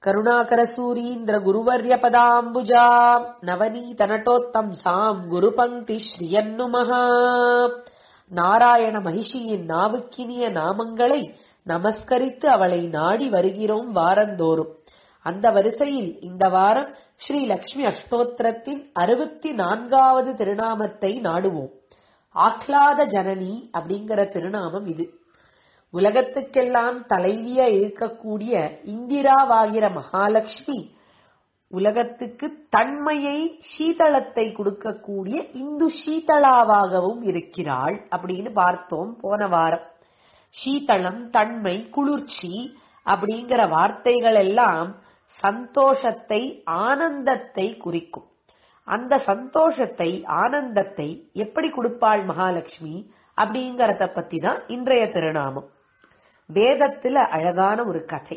கருணாகரசூரீந்திர குருவர்ய பதாம்புஜாம் நவநீத நட்டோத்தம்சாம் குரு பங்கி ஸ்ரீயன்னுமஹா நாராயண மகிஷியின் நாவுக்கினிய நாமங்களை நமஸ்கரித்து அவளை நாடி வருகிறோம் வாரந்தோறும் அந்த வரிசையில் இந்த வாரம் ஸ்ரீ லக்ஷ்மி அஷ்டோத்திரத்தின் அறுபத்தி நான்காவது திருநாமத்தை நாடுவோம் ஆஹ்லாத ஜனனி அப்படிங்கிற திருநாமம் இது உலகத்துக்கெல்லாம் தலைவியா இருக்கக்கூடிய இந்திராவாகிற மகாலட்சுமி உலகத்துக்கு தன்மையை சீதளத்தை கொடுக்கக்கூடிய இந்து சீதளாவாகவும் இருக்கிறாள் அப்படின்னு பார்த்தோம் போன வாரம் சீதளம் தன்மை குளிர்ச்சி அப்படிங்கிற வார்த்தைகள் எல்லாம் சந்தோஷத்தை ஆனந்தத்தை குறிக்கும் அந்த சந்தோஷத்தை ஆனந்தத்தை எப்படி கொடுப்பாள் மகாலட்சுமி அப்படிங்கறத பத்தி தான் இன்றைய திருநாமம் வேதத்துல அழகான ஒரு கதை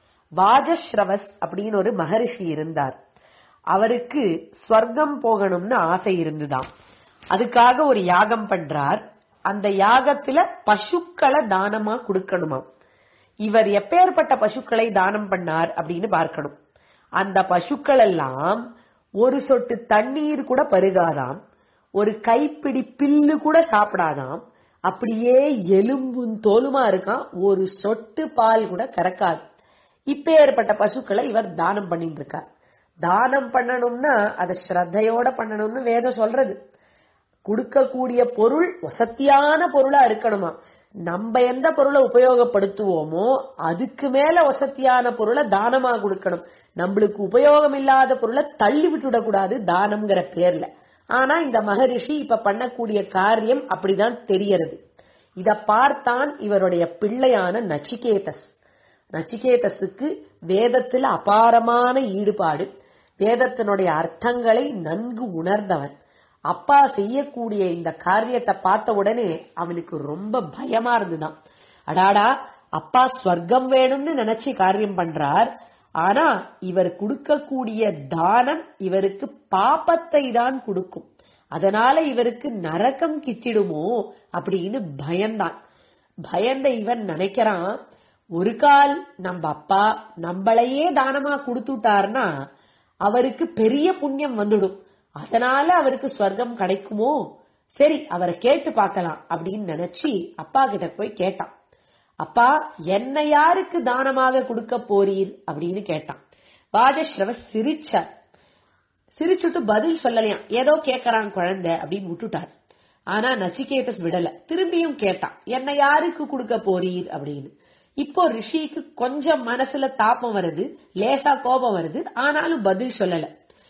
வாஜஸ்ரவஸ் அப்படின்னு ஒரு மகரிஷி இருந்தார் அவருக்கு ஸ்வர்க்கம் போகணும்னு ஆசை இருந்துதான் அதுக்காக ஒரு யாகம் பண்றார் அந்த யாகத்துல பசுக்களை தானமா கொடுக்கணுமாம் இவர் எப்பேற்பட்ட பசுக்களை தானம் பண்ணார் அப்படின்னு பார்க்கணும் அந்த பசுக்கள் எல்லாம் ஒரு சொட்டு தண்ணீர் கூட பருகாதாம் ஒரு கைப்பிடி பில்லு கூட சாப்பிடாதாம் அப்படியே எலும்பும் தோலுமா இருக்கான் ஒரு சொட்டு பால் கூட கறக்காது இப்பேற்பட்ட பசுக்களை இவர் தானம் பண்ணிட்டு இருக்கார் தானம் பண்ணணும்னா அதை ஸ்ரத்தையோட பண்ணணும்னு வேதம் சொல்றது கொடுக்கக்கூடிய பொருள் வசத்தியான பொருளா இருக்கணுமா நம்ம எந்த பொருளை உபயோகப்படுத்துவோமோ அதுக்கு மேல வசத்தியான பொருளை தானமா கொடுக்கணும் நம்மளுக்கு உபயோகம் இல்லாத பொருளை தள்ளி விட்டுடக்கூடாது தானம்ங்கிற பேர்ல ஆனா இந்த மகரிஷி இப்ப பண்ணக்கூடிய காரியம் அப்படிதான் தெரியறது இத பார்த்தான் இவருடைய பிள்ளையான நச்சிகேதஸ் நச்சிகேதஸுக்கு வேதத்துல அபாரமான ஈடுபாடு வேதத்தினுடைய அர்த்தங்களை நன்கு உணர்ந்தவன் அப்பா செய்யக்கூடிய இந்த காரியத்தை பார்த்த உடனே அவனுக்கு ரொம்ப பயமா இருந்துதான் அடாடா அப்பா ஸ்வர்க்கம் வேணும்னு நினைச்சு காரியம் பண்றார் ஆனா இவர் கொடுக்கக்கூடிய தானம் இவருக்கு பாப்பத்தை தான் கொடுக்கும் அதனால இவருக்கு நரக்கம் கிட்டிடுமோ அப்படின்னு பயந்தான் பயந்த இவன் நினைக்கிறான் ஒரு கால் நம்ம அப்பா நம்மளையே தானமா கொடுத்துட்டார்னா அவருக்கு பெரிய புண்ணியம் வந்துடும் அதனால அவருக்கு ஸ்வர்க்கம் கிடைக்குமோ சரி அவரை கேட்டு பார்க்கலாம் அப்படின்னு நினைச்சு அப்பா கிட்ட போய் கேட்டான் அப்பா என்ன யாருக்கு தானமாக கொடுக்க போறீர் அப்படின்னு கேட்டான் வாஜஸ்ரவ சிரிச்சார் சிரிச்சுட்டு பதில் சொல்லலையாம் ஏதோ கேக்குறான் குழந்தை அப்படின்னு விட்டுட்டார் ஆனா நச்சிகேதஸ் விடல திரும்பியும் கேட்டான் என்ன யாருக்கு கொடுக்க போறீர் அப்படின்னு இப்போ ரிஷிக்கு கொஞ்சம் மனசுல தாப்பம் வருது லேசா கோபம் வருது ஆனாலும் பதில் சொல்லல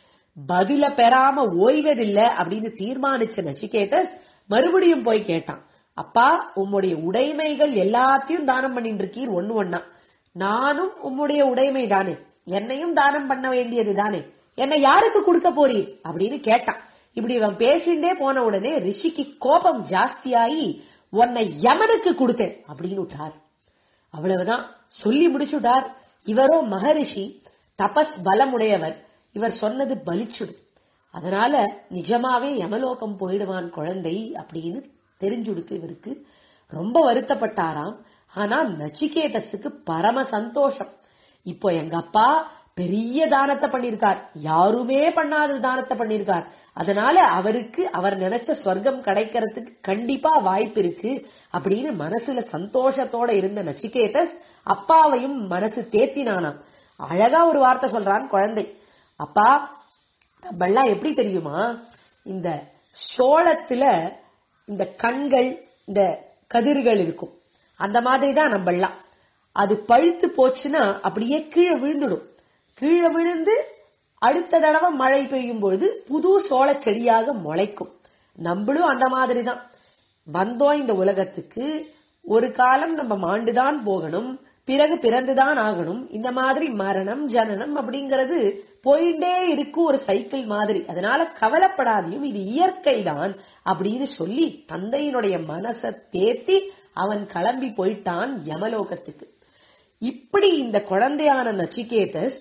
பதில பெறாம ஓய்வதில்ல அப்படின்னு தீர்மானிச்ச நச்சிகேதஸ் மறுபடியும் போய் கேட்டான் அப்பா உம்முடைய உடைமைகள் எல்லாத்தையும் தானம் பண்ணிட்டு இருக்கீர் ஒண்ணு ஒண்ணா நானும் உம்முடைய உடைமை தானே என்னையும் தானம் பண்ண வேண்டியது தானே என்ன யாருக்கு கொடுக்க போறீர் அப்படின்னு கேட்டான் இப்படி இவன் பேசிண்டே போன உடனே ரிஷிக்கு கோபம் ஜாஸ்தியாகி உன்னை யமனுக்கு கொடுத்தேன் அப்படின்னு விட்டார் அவ்வளவுதான் சொல்லி முடிச்சுட்டார் இவரோ மகரிஷி தபஸ் பலமுடையவர் இவர் சொன்னது பலிச்சுடு அதனால நிஜமாவே யமலோகம் போயிடுவான் குழந்தை அப்படின்னு தெரிஞ்சுடுத்து இவருக்கு ரொம்ப வருத்தப்பட்டாராம் ஆனா நச்சிகேதஸுக்கு பரம சந்தோஷம் இப்போ எங்க அப்பா பெரிய தானத்தை பண்ணிருக்கார் யாருமே பண்ணாத தானத்தை பண்ணிருக்கார் அதனால அவருக்கு அவர் நினைச்ச ஸ்வர்க்கம் கிடைக்கிறதுக்கு கண்டிப்பா வாய்ப்பு இருக்கு அப்படின்னு மனசுல சந்தோஷத்தோட இருந்த நச்சிகேதஸ் அப்பாவையும் மனசு தேத்தினானாம் அழகா ஒரு வார்த்தை சொல்றான் குழந்தை அப்பா நம்மெல்லாம் எப்படி தெரியுமா இந்த சோளத்துல இந்த கண்கள் இந்த கதிர்கள் இருக்கும் அந்த மாதிரி தான் நம்மெல்லாம் அது பழுத்து போச்சுன்னா அப்படியே கீழே விழுந்துடும் கீழே விழுந்து அடுத்த தடவை மழை பெய்யும் பொழுது புது சோள செடியாக முளைக்கும் நம்மளும் அந்த மாதிரி தான் வந்தோம் இந்த உலகத்துக்கு ஒரு காலம் நம்ம மாண்டுதான் போகணும் பிறகு பிறந்துதான் ஆகணும் இந்த மாதிரி மரணம் ஜனனம் அப்படிங்கிறது போயிட்டே இருக்கும் ஒரு சைக்கிள் மாதிரி அதனால கவலைப்படாதையும் இது இயற்கை தான் அப்படின்னு சொல்லி தந்தையினுடைய மனசை தேத்தி அவன் கிளம்பி போயிட்டான் யமலோகத்துக்கு இப்படி இந்த குழந்தையான நச்சிகேதஸ்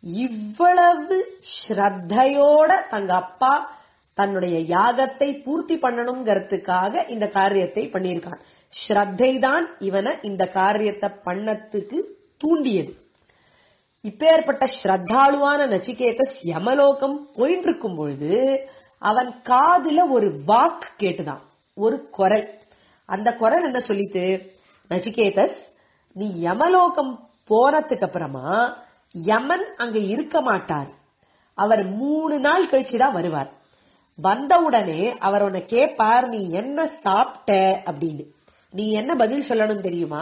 இவ்வளவு ஸ்ரத்தையோட தங்க அப்பா தன்னுடைய யாகத்தை பூர்த்தி பண்ணணுங்கிறதுக்காக இந்த காரியத்தை பண்ணியிருக்கான் ஸ்ரத்தை தான் இவனை இந்த காரியத்தை பண்ணத்துக்கு தூண்டியது இப்பேற்பட்ட ஸ்ரத்தாளுவான நச்சிகேதஸ் யமலோகம் போயிட்டு இருக்கும் பொழுது அவன் காதுல ஒரு வாக்கு கேட்டுதான் ஒரு குரல் அந்த குரல் என்ன சொல்லிட்டு நச்சிகேதஸ் நீ யமலோகம் போனதுக்கு அப்புறமா யமன் அங்க இருக்க மாட்டார் அவர் மூணு நாள் கழிச்சுதான் வருவார் வந்தவுடனே அவர் உன்னை கேட்பார் நீ என்ன சாப்பிட்ட அப்படின்னு நீ என்ன பதில் சொல்லணும் தெரியுமா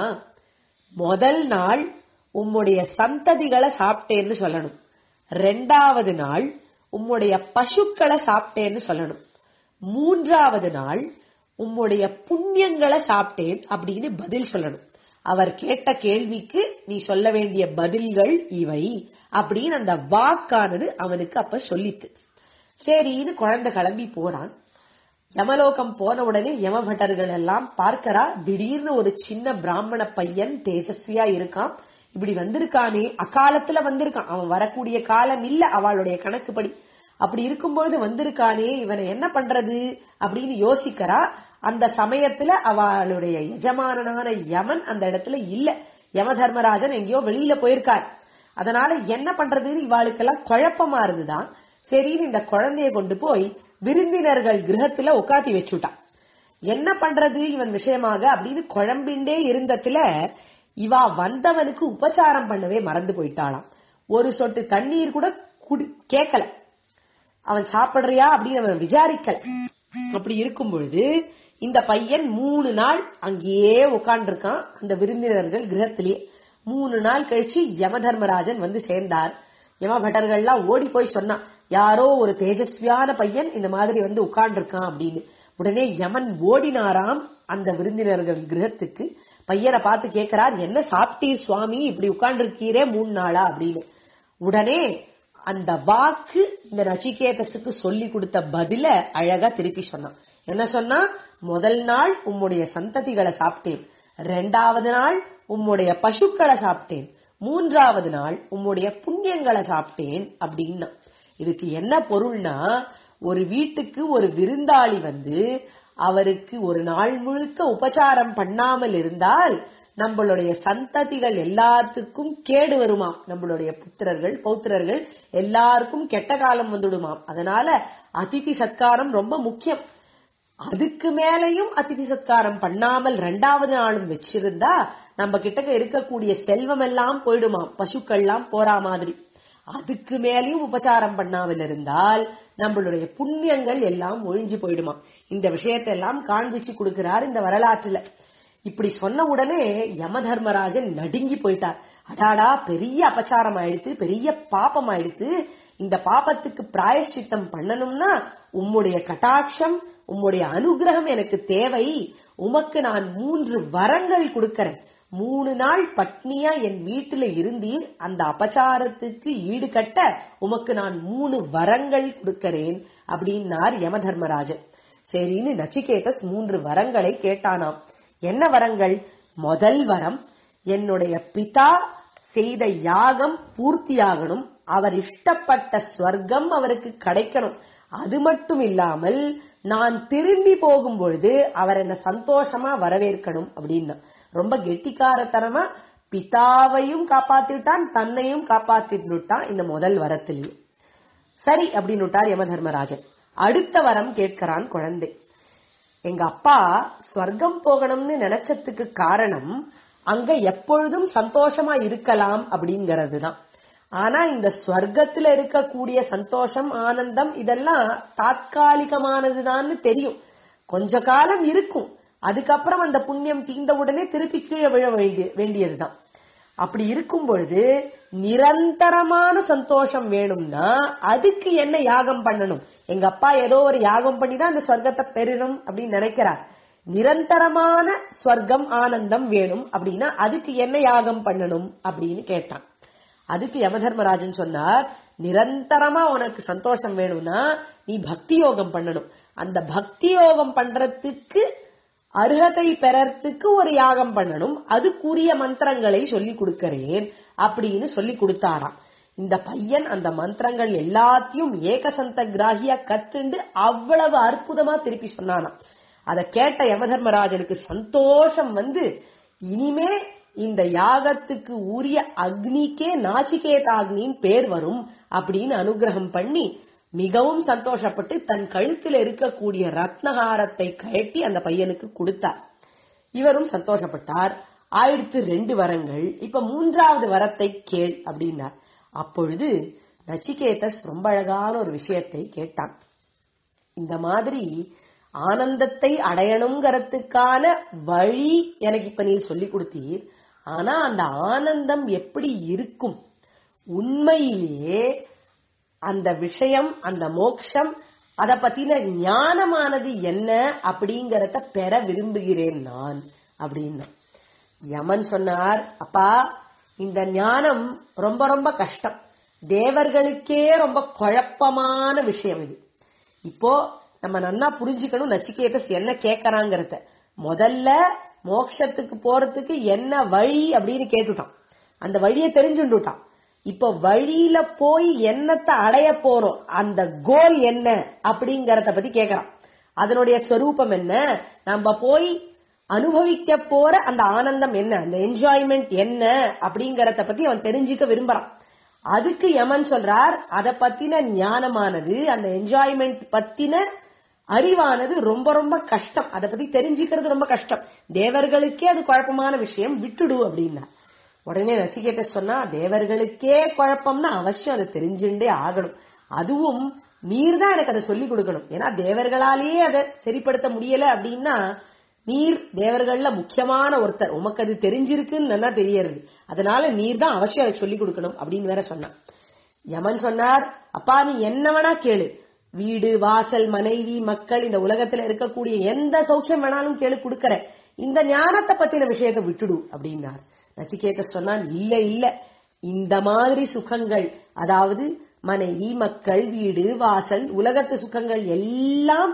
முதல் நாள் உம்முடைய சந்ததிகளை சாப்பிட்டேன்னு சொல்லணும் ரெண்டாவது நாள் உம்முடைய பசுக்களை சாப்பிட்டேன்னு சொல்லணும் மூன்றாவது நாள் உம்முடைய புண்ணியங்களை சாப்பிட்டேன் அப்படின்னு பதில் சொல்லணும் அவர் கேட்ட கேள்விக்கு நீ சொல்ல வேண்டிய பதில்கள் இவை அப்படின்னு அந்த வாக்கானது அவனுக்கு அப்ப சொல்லித்து சரின்னு குழந்தை கிளம்பி போறான் யமலோகம் போன உடனே யமபட்டர்கள் எல்லாம் பார்க்கறா திடீர்னு ஒரு சின்ன பிராமண பையன் தேஜஸ்வியா இருக்கான் இப்படி வந்திருக்கானே அக்காலத்துல வந்திருக்கான் அவன் வரக்கூடிய காலம் இல்ல அவளுடைய கணக்குப்படி அப்படி இருக்கும்பொழுது வந்திருக்கானே இவனை என்ன பண்றது அப்படின்னு யோசிக்கிறா அந்த சமயத்துல அவளுடைய எஜமானனான யமன் அந்த இடத்துல இல்ல யம தர்மராஜன் எங்கேயோ வெளியில போயிருக்கார் அதனால என்ன பண்றதுன்னு இவாளுக்கெல்லாம் குழப்பமா இருந்துதான் சரின்னு இந்த குழந்தைய கொண்டு போய் விருந்தினர்கள் கிரகத்துல உட்காத்தி வச்சுட்டான் என்ன பண்றது இவன் விஷயமாக அப்படின்னு குழம்பிண்டே இருந்ததுல இவா வந்தவனுக்கு உபச்சாரம் பண்ணவே மறந்து போயிட்டாளாம் ஒரு சொட்டு தண்ணீர் கூட குடி கேட்கல அவன் சாப்பிடுறியா அப்படின்னு அவன் விசாரிக்கல அப்படி இருக்கும் பொழுது இந்த பையன் மூணு நாள் அங்கேயே உட்கார்ந்துருக்கான் அந்த விருந்தினர்கள் கிரகத்திலேயே மூணு நாள் கழிச்சு யம தர்மராஜன் வந்து சேர்ந்தார் யம பட்டர்கள்லாம் ஓடி போய் சொன்னான் யாரோ ஒரு தேஜஸ்வியான பையன் இந்த மாதிரி வந்து உட்கார்ந்துருக்கான் அப்படின்னு உடனே யமன் ஓடினாராம் அந்த விருந்தினர்கள் கிரகத்துக்கு பையனை பார்த்து கேட்கிறார் என்ன சாப்பிட்டீர் சுவாமி இப்படி உட்கார்ந்துருக்கீரே மூணு நாளா அப்படின்னு உடனே அந்த வாக்கு இந்த நச்சிகேதஸுக்கு சொல்லி கொடுத்த பதில அழகா திருப்பி சொன்னான் என்ன சொன்னா முதல் நாள் உம்முடைய சந்ததிகளை சாப்பிட்டேன் ரெண்டாவது நாள் உம்முடைய பசுக்களை சாப்பிட்டேன் மூன்றாவது நாள் உம்முடைய புண்ணியங்களை சாப்பிட்டேன் அப்படின்னா இதுக்கு என்ன பொருள்னா ஒரு வீட்டுக்கு ஒரு விருந்தாளி வந்து அவருக்கு ஒரு நாள் முழுக்க உபச்சாரம் பண்ணாமல் இருந்தால் நம்மளுடைய சந்ததிகள் எல்லாத்துக்கும் கேடு வருமாம் நம்மளுடைய புத்திரர்கள் பௌத்திரர்கள் எல்லாருக்கும் கெட்ட காலம் வந்துடுமாம் அதனால அதிதி சத்காரம் ரொம்ப முக்கியம் அதுக்கு மேலையும் அதிதி சத்காரம் பண்ணாமல் ரெண்டாவது நாளும் வச்சிருந்தா நம்ம கிட்டக்க இருக்கக்கூடிய செல்வம் எல்லாம் போயிடுமாம் பசுக்கள்லாம் போறா மாதிரி அதுக்கு மேலேயும் உபச்சாரம் பண்ணாமல் இருந்தால் நம்மளுடைய புண்ணியங்கள் எல்லாம் ஒழிஞ்சு போயிடுமா இந்த விஷயத்தை எல்லாம் காண்பிச்சு கொடுக்கிறார் இந்த வரலாற்றுல இப்படி சொன்ன உடனே யம தர்மராஜன் நடுங்கி போயிட்டார் அடாடா பெரிய அபச்சாரம் ஆயிடுத்து பெரிய பாப்பம் ஆயிடுத்து இந்த பாப்பத்துக்கு பிராயஷ்சித்தம் பண்ணணும்னா உம்முடைய கட்டாட்சம் உம்முடைய அனுகிரகம் எனக்கு தேவை உமக்கு நான் மூன்று வரங்கள் கொடுக்கறேன் மூணு நாள் பட்னியா என் வீட்டுல இருந்தீர் அந்த அபச்சாரத்துக்கு ஈடு கட்ட உமக்கு நான் மூணு வரங்கள் கொடுக்கறேன் அப்படின்னார் யம தர்மராஜன் சரின்னு நச்சிகேதஸ் மூன்று வரங்களை கேட்டானாம் என்ன வரங்கள் முதல் வரம் என்னுடைய பிதா செய்த யாகம் பூர்த்தியாகணும் அவர் இஷ்டப்பட்ட ஸ்வர்க்கம் அவருக்கு கிடைக்கணும் அது மட்டும் இல்லாமல் நான் திரும்பி போகும் பொழுது அவர் என்ன சந்தோஷமா வரவேற்கணும் அப்படின்னா ரொம்ப கெட்டிக்காரத்தனமா பிதாவையும் காப்பாத்திட்டான் தன்னையும் காப்பாத்திட்டான் இந்த முதல் வரத்திலேயே சரி அப்படின்னு விட்டார் யம தர்மராஜன் அடுத்த வரம் கேட்கிறான் குழந்தை எங்க அப்பா ஸ்வர்க்கம் போகணும்னு நினைச்சதுக்கு காரணம் அங்க எப்பொழுதும் சந்தோஷமா இருக்கலாம் அப்படிங்கறது தான் ஆனா இந்த ஸ்வர்க்கத்துல இருக்கக்கூடிய சந்தோஷம் ஆனந்தம் இதெல்லாம் தாத்காலிகமானதுதான்னு தெரியும் கொஞ்ச காலம் இருக்கும் அதுக்கப்புறம் அந்த புண்ணியம் தீர்ந்த உடனே திருப்பி கீழே விழ வேண்டிய வேண்டியதுதான் அப்படி இருக்கும் பொழுது நிரந்தரமான சந்தோஷம் வேணும்னா அதுக்கு என்ன யாகம் பண்ணணும் எங்க அப்பா ஏதோ ஒரு யாகம் பண்ணி தான் அந்த ஸ்வர்க்கத்தை பெறணும் அப்படின்னு நினைக்கிறார் நிரந்தரமான ஸ்வர்க்கம் ஆனந்தம் வேணும் அப்படின்னா அதுக்கு என்ன யாகம் பண்ணணும் அப்படின்னு கேட்டான் அதுக்கு யமதர்மராஜன் சொன்னார் நிரந்தரமா உனக்கு சந்தோஷம் வேணும்னா நீ பக்தி யோகம் பண்ணணும் அந்த பக்தி யோகம் பண்றதுக்கு அருகதை பெறறதுக்கு ஒரு யாகம் பண்ணணும் அதுக்குரிய மந்திரங்களை சொல்லி கொடுக்கறேன் அப்படின்னு சொல்லி கொடுத்தாராம் இந்த பையன் அந்த மந்திரங்கள் எல்லாத்தையும் ஏகசந்த கிராகியா கத்துண்டு அவ்வளவு அற்புதமா திருப்பி சொன்னானாம் அதை கேட்ட யமதர்மராஜனுக்கு சந்தோஷம் வந்து இனிமே இந்த யாகத்துக்கு உரிய அக்னிக்கே நாச்சிகேதாக்னின்னு பேர் வரும் அப்படின்னு அனுகிரகம் பண்ணி மிகவும் சந்தோஷப்பட்டு தன் கழுத்துல இருக்கக்கூடிய ரத்னஹாரத்தை கழட்டி அந்த பையனுக்கு கொடுத்தார் இவரும் சந்தோஷப்பட்டார் ஆயிரத்து ரெண்டு வரங்கள் இப்ப மூன்றாவது வரத்தை கேள் அப்படின்னார் அப்பொழுது நச்சிகேதஸ் ரொம்ப அழகான ஒரு விஷயத்தை கேட்டான் இந்த மாதிரி ஆனந்தத்தை அடையணுங்கிறதுக்கான வழி எனக்கு இப்ப நீ சொல்லி கொடுத்தீர் ஆனா அந்த ஆனந்தம் எப்படி இருக்கும் உண்மையிலேயே அந்த விஷயம் அந்த மோக்ஷம் அத பத்தின ஞானமானது என்ன அப்படிங்கறத பெற விரும்புகிறேன் நான் அப்படின்னா யமன் சொன்னார் அப்பா இந்த ஞானம் ரொம்ப ரொம்ப கஷ்டம் தேவர்களுக்கே ரொம்ப குழப்பமான விஷயம் இது இப்போ நம்ம நன்னா புரிஞ்சுக்கணும் நச்சிகேதஸ் என்ன கேட்கறாங்கிறத முதல்ல மோட்சத்துக்கு போறதுக்கு என்ன வழி அப்படின்னு கேட்டுட்டான் அந்த வழியை தெரிஞ்சுட்டான் இப்போ வழியில போய் என்னத்தை அடைய போறோம் அந்த கோல் என்ன அப்படிங்கறத பத்தி கேக்குறான் அதனுடைய ஸ்வரூபம் என்ன நம்ம போய் அனுபவிக்க போற அந்த ஆனந்தம் என்ன அந்த என்ஜாய்மெண்ட் என்ன அப்படிங்கறத பத்தி அவன் தெரிஞ்சுக்க விரும்புறான் அதுக்கு யமன் சொல்றார் அத பத்தின ஞானமானது அந்த என்ஜாய்மெண்ட் பத்தின அறிவானது ரொம்ப ரொம்ப கஷ்டம் அதை பத்தி தெரிஞ்சுக்கிறது ரொம்ப கஷ்டம் தேவர்களுக்கே அது குழப்பமான விஷயம் விட்டுடு அப்படின்னா உடனே நச்சிகேட்ட சொன்னா தேவர்களுக்கே குழப்பம்னா அவசியம் அதை தெரிஞ்சுட்டே ஆகணும் அதுவும் நீர் தான் எனக்கு அதை சொல்லி கொடுக்கணும் ஏன்னா தேவர்களாலேயே அதை சரிப்படுத்த முடியல அப்படின்னா நீர் தேவர்கள்ல முக்கியமான ஒருத்தர் உமக்கு அது தெரிஞ்சிருக்குன்னு நல்லா தெரியறது அதனால நீர் தான் அவசியம் அதை சொல்லி கொடுக்கணும் அப்படின்னு வேற சொன்னான் யமன் சொன்னார் அப்பா நீ என்ன வேணா கேளு வீடு வாசல் மனைவி மக்கள் இந்த உலகத்துல இருக்கக்கூடிய எந்த சௌக்கியம் வேணாலும் கேளு கொடுக்கற இந்த ஞானத்தை பத்தின விஷயத்தை விட்டுடு அப்படின்னார் நச்சிகேத சொன்னான் இல்ல இல்ல இந்த மாதிரி சுகங்கள் அதாவது மனைவி மக்கள் வீடு வாசல் உலகத்து சுகங்கள் எல்லாம்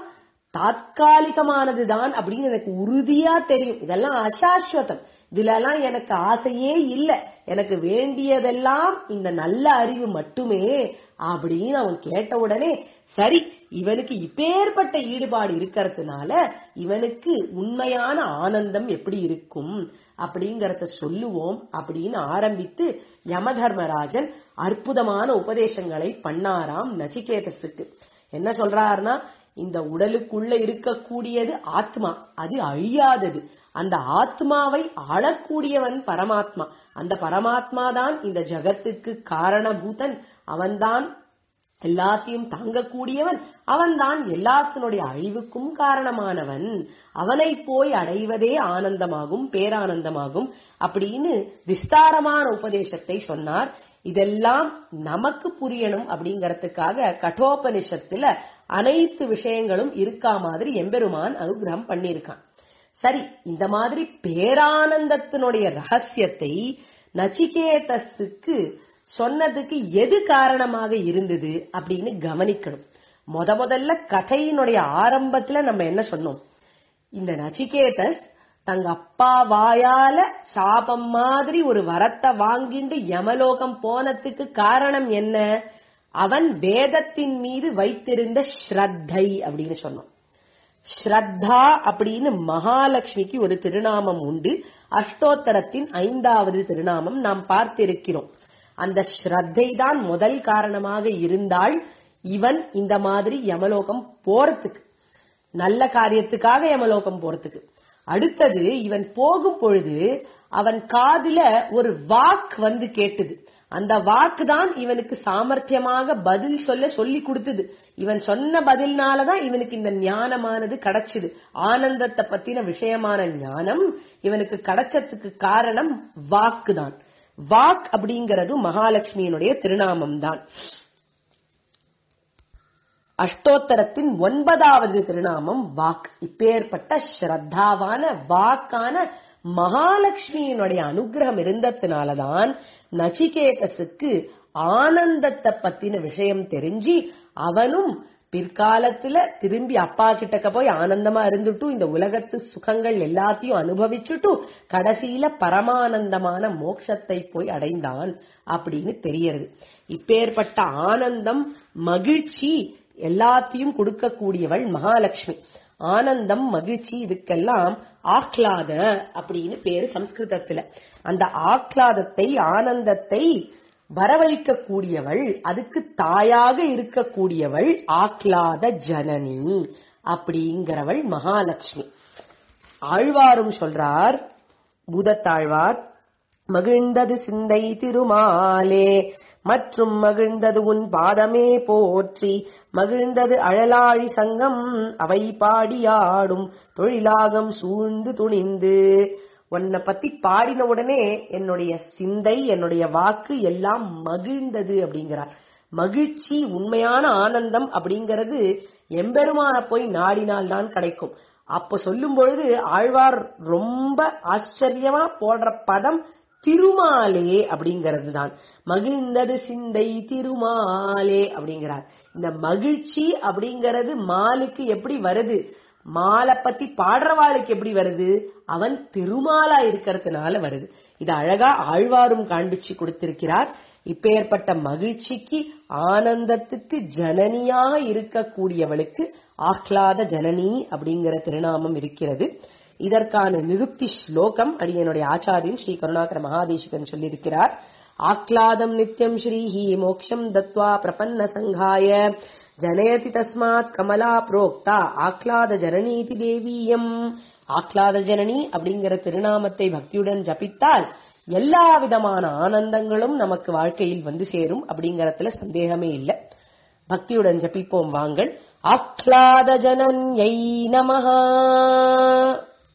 தாத்காலிகமானதுதான் அப்படின்னு எனக்கு உறுதியா தெரியும் இதெல்லாம் அசாஸ்வதம் இதுல எல்லாம் எனக்கு ஆசையே இல்ல எனக்கு வேண்டியதெல்லாம் இந்த நல்ல அறிவு மட்டுமே அப்படின்னு அவன் கேட்ட உடனே சரி இவனுக்கு இப்பேற்பட்ட ஈடுபாடு இருக்கிறதுனால இவனுக்கு உண்மையான ஆனந்தம் எப்படி இருக்கும் அப்படிங்கறத சொல்லுவோம் அப்படின்னு ஆரம்பித்து யமதர்மராஜன் அற்புதமான உபதேசங்களை பண்ணாராம் நச்சிகேதஸுக்கு என்ன சொல்றாருன்னா இந்த உடலுக்குள்ள இருக்கக்கூடியது ஆத்மா அது அழியாதது அந்த ஆத்மாவை ஆளக்கூடியவன் பரமாத்மா அந்த பரமாத்மா தான் இந்த ஜகத்துக்கு காரணபூதன் அவன்தான் எல்லாத்தையும் தாங்கக்கூடியவன் அவன்தான் எல்லாத்தினுடைய அழிவுக்கும் காரணமானவன் அவனை போய் அடைவதே ஆனந்தமாகும் பேரானந்தமாகும் அப்படின்னு விஸ்தாரமான உபதேசத்தை சொன்னார் இதெல்லாம் நமக்கு புரியணும் அப்படிங்கறதுக்காக கட்டோபனிஷத்துல அனைத்து விஷயங்களும் இருக்கா மாதிரி எம்பெருமான் அனுகிரகம் பண்ணியிருக்கான் சரி இந்த மாதிரி பேரானந்தத்தினுடைய ரகசியத்தை நச்சிகேதஸுக்கு சொன்னதுக்கு எது காரணமாக இருந்தது அப்படின்னு கவனிக்கணும் முத முதல்ல கதையினுடைய ஆரம்பத்துல நம்ம என்ன சொன்னோம் இந்த நச்சிகேதஸ் தங்க அப்பா வாயால சாபம் மாதிரி ஒரு வரத்தை வாங்கிட்டு யமலோகம் போனதுக்கு காரணம் என்ன அவன் வேதத்தின் மீது வைத்திருந்த ஸ்ரத்தை அப்படின்னு சொன்னோம் ஸ்ரத்தா அப்படின்னு மகாலட்சுமிக்கு ஒரு திருநாமம் உண்டு அஷ்டோத்தரத்தின் ஐந்தாவது திருநாமம் நாம் பார்த்திருக்கிறோம் அந்த ஸ்ரத்தை தான் முதல் காரணமாக இருந்தால் இவன் இந்த மாதிரி யமலோகம் போறதுக்கு நல்ல காரியத்துக்காக யமலோகம் போறதுக்கு அடுத்தது இவன் போகும் பொழுது அவன் காதுல ஒரு வாக் வந்து கேட்டது அந்த வாக்கு தான் இவனுக்கு சாமர்த்தியமாக பதில் சொல்ல சொல்லி கொடுத்தது இவன் சொன்ன பதில்னாலதான் இவனுக்கு இந்த ஞானமானது கிடைச்சது ஆனந்தத்தை பத்தின விஷயமான ஞானம் இவனுக்கு கிடைச்சதுக்கு காரணம் வாக்கு தான் வாக் அப்படிங்கிறது மகாலட்சுமியினுடைய திருநாமம் தான் அஷ்டோத்தரத்தின் ஒன்பதாவது திருநாமம் வாக் இப்பேற்பட்ட ஸ்ரத்தாவான வாக்கான மகாலட்சுமியினுடைய அனுகிரகம் இருந்ததுனாலதான் நச்சிகேதஸுக்கு ஆனந்தத்தை பத்தின விஷயம் தெரிஞ்சு அவனும் பிற்காலத்துல திரும்பி அப்பா கிட்டக்க போய் ஆனந்தமா இருந்துட்டு இந்த உலகத்து சுகங்கள் எல்லாத்தையும் அனுபவிச்சுட்டு கடைசியில பரமானந்தமான மோட்சத்தை போய் அடைந்தான் அப்படின்னு தெரியறது இப்பேற்பட்ட ஆனந்தம் மகிழ்ச்சி எல்லாத்தையும் கொடுக்கக்கூடியவள் மகாலட்சுமி ஆனந்தம் மகிழ்ச்சி இதுக்கெல்லாம் ஆஹ்லாத அப்படின்னு பேரு சம்ஸ்கிருதத்துல அந்த ஆஹ்லாதத்தை ஆனந்தத்தை வரவழைக்க கூடியவள் அதுக்கு தாயாக இருக்கக்கூடியவள் ஆஹ்லாத ஜனனி அப்படிங்கிறவள் மகாலட்சுமி ஆழ்வாரும் சொல்றார் பூதத்தாழ்வார் மகிழ்ந்தது சிந்தை திருமாலே மற்றும் மகிழ்ந்தது உன் பாதமே போற்றி மகிழ்ந்தது அழலாழி சங்கம் அவை பாடியாடும் தொழிலாகம் சூழ்ந்து துணிந்து உன்னை பத்தி பாடின உடனே என்னுடைய சிந்தை என்னுடைய வாக்கு எல்லாம் மகிழ்ந்தது அப்படிங்கிறார் மகிழ்ச்சி உண்மையான ஆனந்தம் அப்படிங்கிறது எம்பெருமான போய் நாடினால் தான் கிடைக்கும் அப்ப சொல்லும் பொழுது ஆழ்வார் ரொம்ப ஆச்சரியமா போடுற பதம் திருமாலே அப்படிங்கிறது தான் மகிழ்ந்தது சிந்தை திருமாலே அப்படிங்கிறார் இந்த மகிழ்ச்சி அப்படிங்கிறது மாலுக்கு எப்படி வருது மாலை பத்தி பாடுறவாளுக்கு எப்படி வருது அவன் திருமாலா இருக்கிறதுனால வருது இது அழகா ஆழ்வாரும் காண்பிச்சு கொடுத்திருக்கிறார் இப்பேற்பட்ட மகிழ்ச்சிக்கு ஆனந்தத்துக்கு ஜனனியாக இருக்கக்கூடியவளுக்கு ஆஹ்லாத ஜனனி அப்படிங்கிற திருநாமம் இருக்கிறது இதற்கான நிருக்தி ஸ்லோகம் அடியனுடைய ஆச்சாரியன் ஸ்ரீ கருணாகர மகாதேசிகன் சொல்லியிருக்கிறார் ஆக்லாதம் நித்யம் ஸ்ரீஹி மோக்ஷம் தத்வா பிரபன்ன சங்காய ஜனயதி தஸ்மாத் கமலா புரோக்தா ஆக்லாத ஜனனீதி தேவீயம் ஆக்லாத ஜனனி அப்படிங்கிற திருநாமத்தை பக்தியுடன் ஜபித்தால் எல்லா விதமான ஆனந்தங்களும் நமக்கு வாழ்க்கையில் வந்து சேரும் அப்படிங்கறதுல சந்தேகமே இல்லை பக்தியுடன் ஜபிப்போம் வாங்கள் ஆக்லாத ஜனன்யை நமஹா